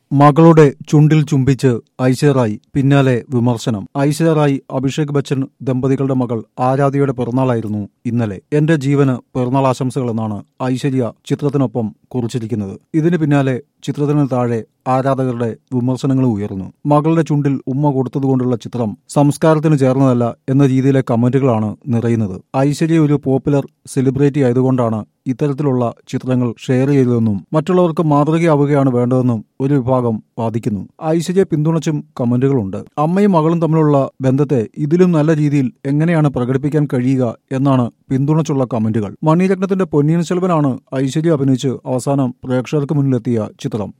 മകളുടെ ചുണ്ടിൽ ചുംബിച്ച് ഐശ്വര്യായി പിന്നാലെ വിമർശനം ഐശ്വര്യായി അഭിഷേക് ബച്ചൻ ദമ്പതികളുടെ മകൾ ആരാധ്യയുടെ പിറന്നാളായിരുന്നു ഇന്നലെ എന്റെ ജീവന് പിറന്നാൾ ആശംസകൾ എന്നാണ് ഐശ്വര്യ ചിത്രത്തിനൊപ്പം കുറിച്ചിരിക്കുന്നത് ഇതിന് പിന്നാലെ ചിത്രത്തിന് താഴെ ആരാധകരുടെ വിമർശനങ്ങളും ഉയർന്നു മകളുടെ ചുണ്ടിൽ ഉമ്മ കൊടുത്തതുകൊണ്ടുള്ള ചിത്രം സംസ്കാരത്തിന് ചേർന്നതല്ല എന്ന രീതിയിലെ കമന്റുകളാണ് നിറയുന്നത് ഐശ്വര്യ ഒരു പോപ്പുലർ സെലിബ്രിറ്റി ആയതുകൊണ്ടാണ് ഇത്തരത്തിലുള്ള ചിത്രങ്ങൾ ഷെയർ ചെയ്തതെന്നും മറ്റുള്ളവർക്ക് മാതൃകയാവുകയാണ് വേണ്ടതെന്നും ഒരു വിഭാഗം വാദിക്കുന്നു ഐശ്വര്യ പിന്തുണച്ചും കമന്റുകളുണ്ട് അമ്മയും മകളും തമ്മിലുള്ള ബന്ധത്തെ ഇതിലും നല്ല രീതിയിൽ എങ്ങനെയാണ് പ്രകടിപ്പിക്കാൻ കഴിയുക എന്നാണ് പിന്തുണച്ചുള്ള കമന്റുകൾ മണിരത്നത്തിന്റെ പൊന്നിയിൻ സെൽവനാണ് ഐശ്വര്യ അഭിനയിച്ച് അവസാനം പ്രേക്ഷകർക്ക് മുന്നിലെത്തിയ ചിത്രം